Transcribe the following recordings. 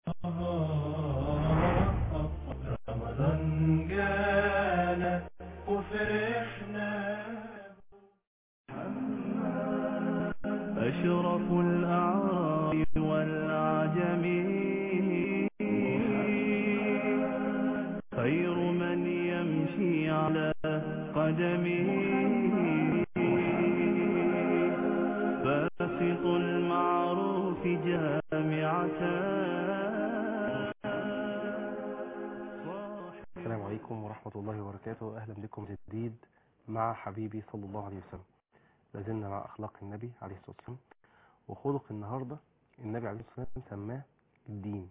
رمضان جانا وفرحنا أشرف الأعراب والعجم خير من يمشي على قدمه باسط المعروف جامعة السلام عليكم ورحمة الله وبركاته أهلا بكم جديد مع حبيبي صلى الله عليه وسلم لازلنا مع أخلاق النبي عليه الصلاة والسلام وخلق النهاردة النبي عليه الصلاة والسلام سماه الدين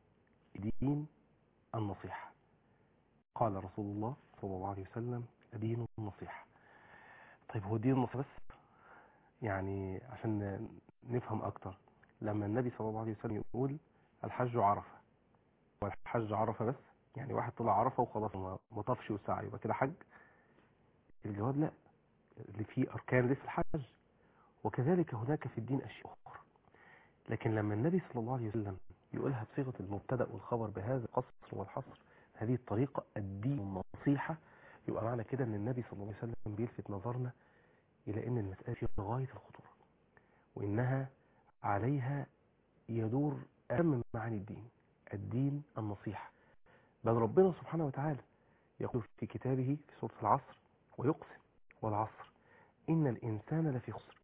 دين النصيحة قال رسول الله صلى الله عليه وسلم دين النصيحة طيب هو دين النصيحة بس يعني عشان نفهم أكتر لما النبي صلى الله عليه وسلم يقول الحج عرفة والحج عرفة بس يعني واحد طلع عرفة وخلاص ما ما طافش وسعى يبقى كده حج الجواب لا اللي فيه أركان لسه الحج وكذلك هناك في الدين أشياء أخرى لكن لما النبي صلى الله عليه وسلم يقولها بصيغة المبتدأ والخبر بهذا القصر والحصر هذه الطريقة الدين النصيحة يبقى معنى كده ان النبي صلى الله عليه وسلم بيلفت نظرنا إلى أن المسألة في غاية الخطورة وإنها عليها يدور أهم معاني الدين الدين النصيحة بل ربنا سبحانه وتعالى يقول في كتابه في سورة العصر ويقسم والعصر إن الإنسان لفي خسر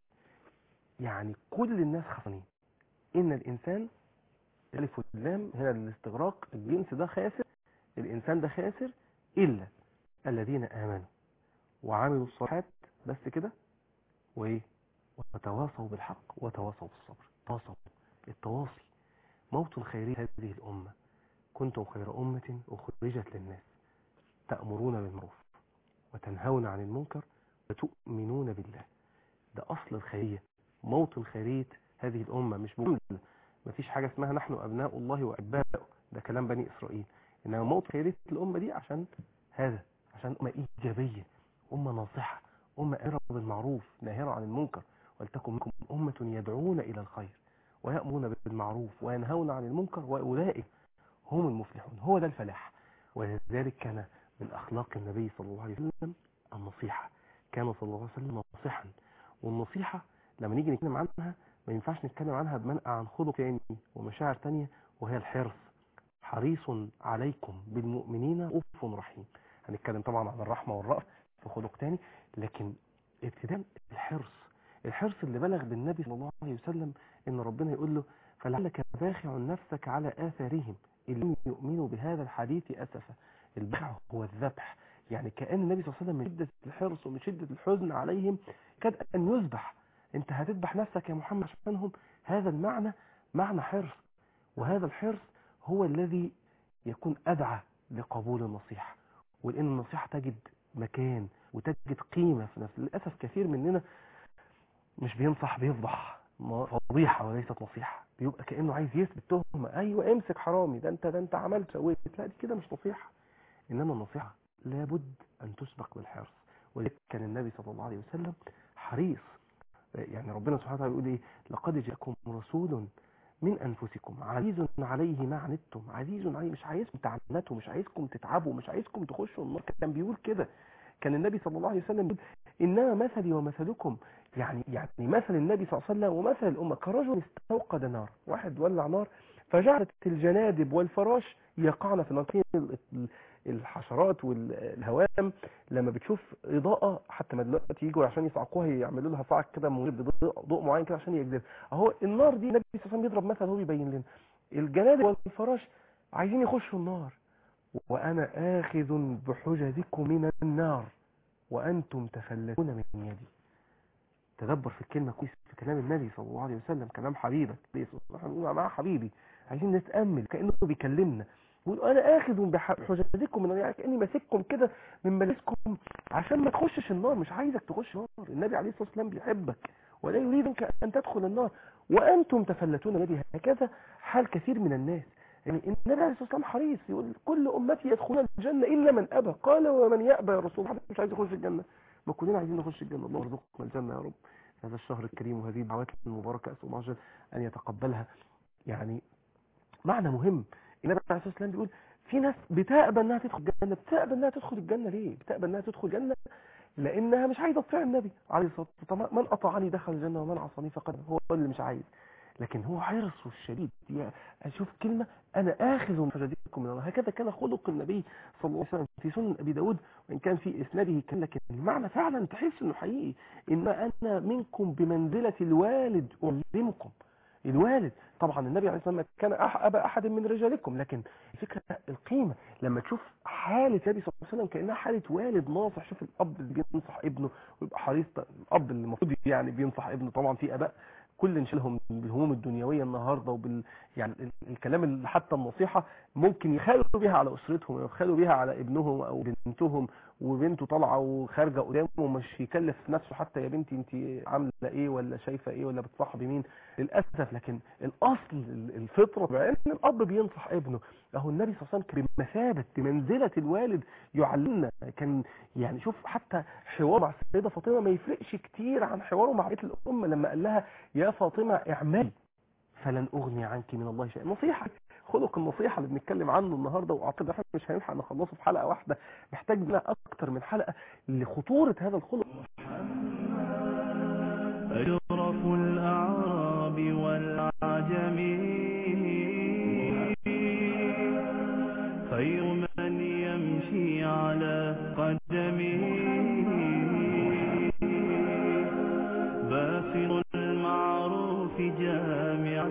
يعني كل الناس خسرانين إن الإنسان ألف واللام هنا الاستغراق الجنس ده خاسر الإنسان ده خاسر إلا الذين آمنوا وعملوا الصالحات بس كده وإيه وتواصوا بالحق وتواصوا بالصبر تواصوا التواصي موطن خيري هذه الأمة كنتم خير أمة أخرجت للناس تأمرون بالمعروف وتنهون عن المنكر وتؤمنون بالله ده أصل الخيرية موطن خيرية هذه الأمة مش بجملة مفيش حاجة اسمها نحن أبناء الله وأحباؤه ده كلام بني إسرائيل إنما موطن خيرية الأمة دي عشان هذا عشان أمة إيجابية أمة ناصحة أمة أمرة بالمعروف ناهرة عن المنكر ولتكن منكم أمة يدعون إلى الخير ويأمرون بالمعروف وينهون عن المنكر وأولئك هم المفلحون هو ده الفلاح ولذلك كان من أخلاق النبي صلى الله عليه وسلم النصيحة كان صلى الله عليه وسلم ناصحا والنصيحة لما نيجي نتكلم عنها ما ينفعش نتكلم عنها بمنأى عن خلق تاني ومشاعر تانية وهي الحرص حريص عليكم بالمؤمنين رؤوف رحيم هنتكلم طبعا عن الرحمة والرأف في خلق تاني لكن ابتداء الحرص الحرص اللي بلغ بالنبي صلى الله عليه وسلم ان ربنا يقول له فلعلك باخع نفسك على آثارهم إن لم يؤمنوا بهذا الحديث أسفا البخع هو الذبح يعني كأن النبي صلى الله عليه وسلم من شدة الحرص ومن شدة الحزن عليهم كاد أن يذبح انت هتذبح نفسك يا محمد عشانهم هذا المعنى معنى حرص وهذا الحرص هو الذي يكون أدعى لقبول النصيحة ولأن النصيحة تجد مكان وتجد قيمة في نفس للأسف كثير مننا مش بينصح بيفضح فضيحة وليست نصيحة بيبقى كأنه عايز يثبت تهمة أيوة امسك حرامي ده انت ده انت عملت سويت لا دي كده مش نصيحة إنما النصيحة لابد أن تسبق بالحرص ولذلك كان النبي صلى الله عليه وسلم حريص يعني ربنا سبحانه وتعالى يقول ايه لقد جاءكم رسول من أنفسكم عزيز عليه ما عنتم عزيز عليه مش عايزكم تعنتوا مش عايزكم تتعبوا مش عايزكم تخشوا النار كان بيقول كده كان النبي صلى الله عليه وسلم يقول إنما مثلي ومثلكم يعني يعني مثل النبي صلى الله عليه وسلم ومثل الأمة كرجل استوقد نار واحد ولع نار فجعلت الجنادب والفراش يقعن في النار الحشرات والهوام لما بتشوف إضاءة حتى ما دلوقتي يجوا عشان يصعقوها يعملوا لها صعق كده ضوء معين كده عشان يجذب اهو النار دي النبي صلى الله عليه وسلم بيضرب مثل هو بيبين لنا الجنادب والفراش عايزين يخشوا النار وأنا آخذ بحجزكم من النار وأنتم تفلتون من يدي تدبر في الكلمة كويس في كلام النبي صلى الله عليه وسلم كلام حبيبك نقول مع حبيبي عايزين نتأمل كأنه بيكلمنا يقول أنا آخذ بحجزكم من يعني كأني ماسككم كده من ملاسكم عشان ما تخشش النار مش عايزك تخش النار النبي عليه الصلاة والسلام بيحبك ولا يريد منك أن تدخل النار وأنتم تفلتون النبي هكذا حال كثير من الناس يعني النبي عليه الصلاة والسلام حريص يقول كل أمتي يدخلون الجنة إلا من أبى قال ومن يأبى يا رسول الله مش عايز يخش الجنة ما كلنا عايزين نخش الجنة الله يرزقنا الجنة يا رب هذا الشهر الكريم وهذه الدعوات المباركة أسأل الله عز وجل أن يتقبلها يعني معنى مهم النبي عليه الصلاه والسلام بيقول في ناس بتقبل انها تدخل الجنه بتقبل انها تدخل الجنه ليه بتقبل انها تدخل الجنه لانها مش عايزه تطيع النبي عليه الصلاه والسلام من اطاعني دخل الجنه ومن عصاني فقد هو اللي مش عايز لكن هو حرصه الشديد يا اشوف كلمه انا اخذ من فجدكم من الله هكذا كان خلق النبي صلى الله عليه وسلم في سنن ابي داود وان كان في اسناده كان لكن المعنى فعلا تحس انه حقيقي ان انا منكم بمنزله الوالد اعلمكم الوالد طبعا النبي عليه الصلاه والسلام كان أح- ابا احد من رجالكم لكن الفكره القيمه لما تشوف حاله النبي صلى الله عليه وسلم كانها حاله والد ناصح شوف الاب اللي بينصح ابنه ويبقى حريص الاب اللي المفروض يعني بينصح ابنه طبعا في اباء كل نشيلهم بالهموم الدنيويه النهارده وبال يعني ال- الكلام اللي حتى النصيحه ممكن يخالوا بيها على اسرتهم يخالوا بيها على ابنهم او بنتهم وبنته طالعه وخارجه قدامه ومش يكلف نفسه حتى يا بنتي انت عامله ايه ولا شايفه ايه ولا بتصاحبي مين للاسف لكن الاصل ال- الفطره بقى ان الاب بينصح ابنه اهو النبي صلى الله عليه وسلم كان بمثابه بمنزله الوالد يعلمنا كان يعني شوف حتى حوار مع السيده فاطمه ما يفرقش كتير عن حواره مع بيت الام لما قال لها يا فاطمه اعملي فلن اغني عنك من الله شيئا نصيحه خلق النصيحه اللي بنتكلم عنه النهارده واعتقد احنا مش هينفع نخلصه في حلقه واحده محتاج لنا اكتر من حلقه لخطوره هذا الخلق أشرف الأعراب والعجم خير من يمشي على قدمه باسل المعروف جامعة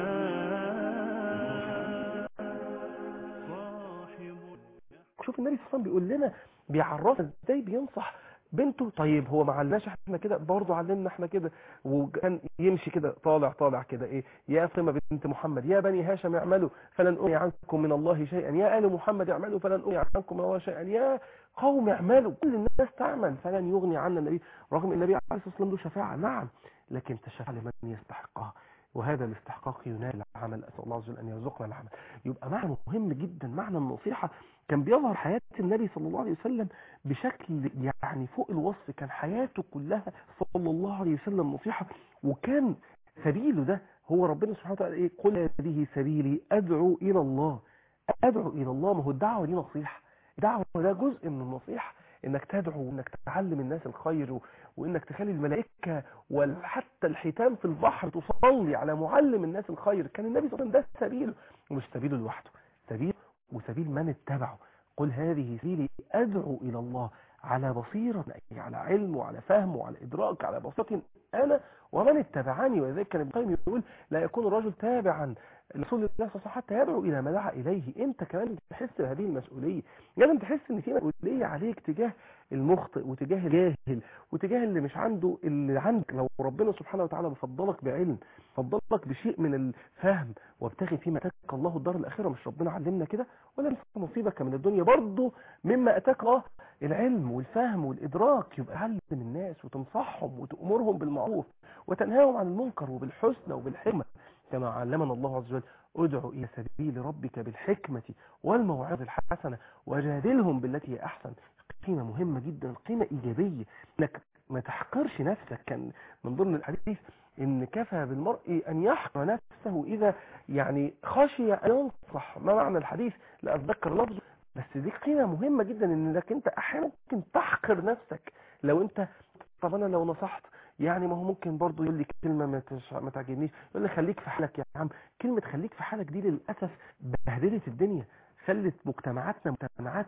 صاحب شوف النبي صلى الله عليه وسلم بيقول لنا بيعرفنا ازاي بينصح بنته طيب هو ما علمناش احنا كده برضه علمنا احنا كده وكان يمشي كده طالع طالع كده ايه يا فاطمه بنت محمد يا بني هاشم اعملوا فلن اغني عنكم من الله شيئا يا ال محمد اعملوا فلن اغني عنكم من الله شيئا يا قوم اعملوا كل الناس تعمل فلن يغني عنا النبي رغم النبي عليه الصلاه والسلام له شفاعه نعم لكن تشفع لمن يستحقها وهذا الاستحقاق ينال العمل اسال الله عز وجل ان يرزقنا العمل يبقى معنى مهم جدا معنى النصيحه كان بيظهر حياه النبي صلى الله عليه وسلم بشكل يعني فوق الوصف كان حياته كلها صلى الله عليه وسلم نصيحة وكان سبيله ده هو ربنا سبحانه وتعالى ايه قل هذه سبيلي ادعو الى الله ادعو الى الله ما هو الدعوة دي نصيحة الدعوة ده جزء من النصيحة انك تدعو وانك تعلم الناس الخير و... وانك تخلي الملائكة وحتى الحيتان في البحر تصلي على معلم الناس الخير كان النبي صلى الله عليه وسلم ده سبيله ومش سبيله لوحده سبيل وسبيل من اتبعه قل هذه سبيلي أدعو إلى الله على بصيرة أي على علم وعلى فهم وعلى إدراك على بساطة أنا ومن اتبعني ولذلك كان ابن القيم يقول لا يكون الرجل تابعا لرسول الله صلى الله عليه وسلم حتى يدعو إلى ما دعا إليه أنت كمان تحس بهذه المسؤولية لازم تحس إن في مسؤولية عليك تجاه المخطئ وتجاه الجاهل وتجاه اللي مش عنده اللي عندك لو ربنا سبحانه وتعالى بفضلك بعلم فضلك بشيء من الفهم وابتغي فيما اتاك الله الدار الاخره مش ربنا علمنا كده ولا تنسى نصيبك من الدنيا برضه مما اتاك الله العلم والفهم والادراك يبقى علم الناس وتنصحهم وتامرهم بالمعروف وتنهاهم عن المنكر وبالحسنى وبالحكمه كما علمنا الله عز وجل ادعو الى سبيل ربك بالحكمه والموعظه الحسنه وجادلهم بالتي هي احسن قيمه مهمه جدا قيمه ايجابيه انك ما تحقرش نفسك كان من ضمن الحديث ان كفى بالمرء ان يحقر نفسه اذا يعني خشي ان ينصح ما معنى الحديث لا اتذكر لفظه بس دي قيمه مهمه جدا انك انت احيانا ممكن تحقر نفسك لو انت طب انا لو نصحت يعني ما هو ممكن برضه يقول لي كلمه ما, تش... ما تعجبنيش يقول لي خليك في حالك يا عم كلمه خليك في حالك دي للاسف بهدلت الدنيا خلت مجتمعاتنا مجتمعات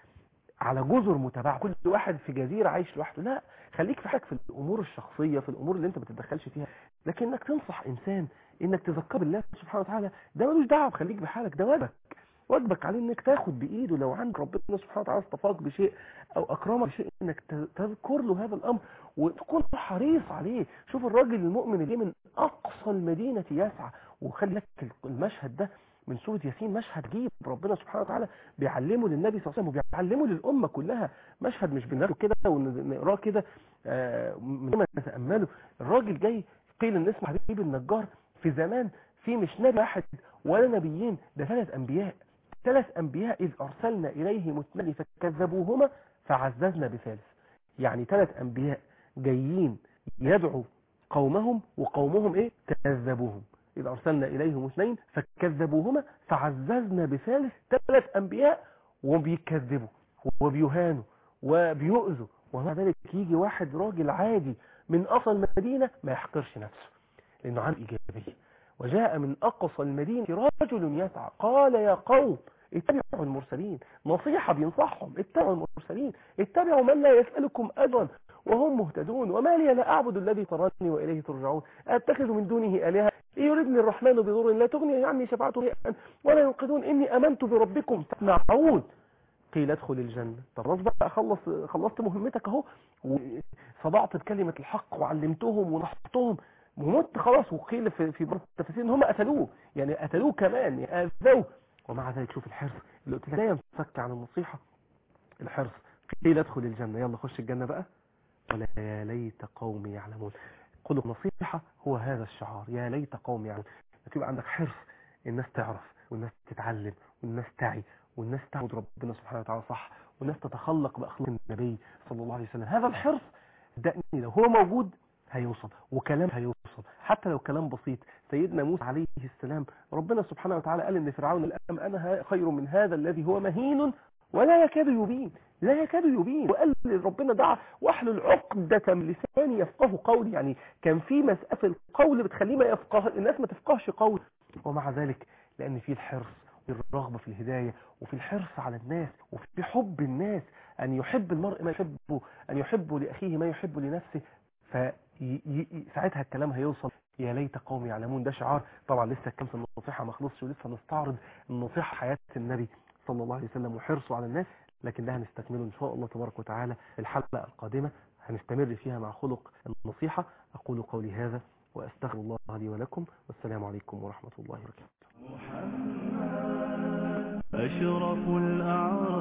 على جزر متباعة كل واحد في جزيرة عايش لوحده لا خليك في حالك في الامور الشخصية في الامور اللي انت ما تتدخلش فيها لكن انك تنصح انسان انك تذكر بالله سبحانه وتعالى ده ملوش دعوه بخليك بحالك ده واجبك واجبك عليه انك تاخد بايده لو عندك ربنا سبحانه وتعالى اصطفاك بشيء او اكرمك بشيء انك تذكر له هذا الامر وتكون حريص عليه شوف الراجل المؤمن اللي من اقصى المدينه يسعى وخلي لك المشهد ده من سورة ياسين مشهد جيب ربنا سبحانه وتعالى بيعلمه للنبي صلى الله عليه وسلم وبيعلمه للأمة كلها مشهد مش بنقراه كده ونقراه كده من ما نتأمله الراجل جاي قيل ان اسمه حبيب النجار في زمان في مش نبي واحد ولا نبيين ده ثلاث أنبياء ثلاث أنبياء إذ أرسلنا إليهم اثنين فكذبوهما فعززنا بثالث يعني ثلاث أنبياء جايين يدعوا قومهم وقومهم إيه كذبوهم إذ أرسلنا إليهم اثنين فكذبوهما فعززنا بثالث ثلاث أنبياء وبيكذبوا وبيهانوا وبيؤذوا ومع ذلك يجي واحد راجل عادي من أصل المدينة ما يحقرش نفسه لأنه عنده إيجابية وجاء من أقصى المدينة رجل يسعى قال يا قوم اتبعوا المرسلين نصيحة بينصحهم اتبعوا المرسلين اتبعوا من لا يسألكم أجرا وهم مهتدون وما لي لا أعبد الذي تراني وإليه ترجعون أتخذ من دونه آلهة إن يردني الرحمن بضر لا تغني عني شفاعته شيئا ولا ينقذون إني أمنت بربكم تسمعون قيل ادخل الجنة طب خلاص بقى خلص خلصت مهمتك اهو وصدعت بكلمة الحق وعلمتهم ونصحتهم ومت خلاص وقيل في في بعض التفاسير ان هم قتلوه يعني قتلوه كمان يعني اذوه ومع ذلك شوف الحرص اللي قلت لك لا ينفك عن النصيحة الحرص قيل ادخل الجنة يلا خش الجنة بقى ولا يا ليت قومي يعلمون خلق نصيحة هو هذا الشعار يا ليت قومي يعلمون انك يبقى عندك حرص الناس تعرف والناس تتعلم والناس تعي والناس تعبد ربنا سبحانه وتعالى صح والناس تتخلق بأخلاق النبي صلى الله عليه وسلم هذا الحرص صدقني لو هو موجود هيوصل وكلام هيوصل حتى لو كلام بسيط سيدنا موسى عليه السلام ربنا سبحانه وتعالى قال ان فرعون الأم أنا خير من هذا الذي هو مهين ولا يكاد يبين لا يكاد يبين وقال ربنا دعا واحلل عقدة من لساني يفقه قولي يعني كان في مسألة في القول بتخليه ما يفقه الناس ما تفقهش قول ومع ذلك لأن في الحرص الرغبة في الهداية وفي الحرص على الناس وفي حب الناس أن يحب المرء ما يحبه أن يحب لأخيه ما يحب لنفسه فساعتها الكلام هيوصل يا ليت قوم يعلمون ده شعار طبعا لسه كم النصيحة ما خلصش ولسه نستعرض النصيحة حياة النبي صلى الله عليه وسلم وحرصه على الناس لكن ده هنستكمله إن شاء الله تبارك وتعالى الحلقة القادمة هنستمر فيها مع خلق النصيحة أقول قولي هذا وأستغفر الله لي ولكم والسلام عليكم ورحمة الله وبركاته أشرف الأعراف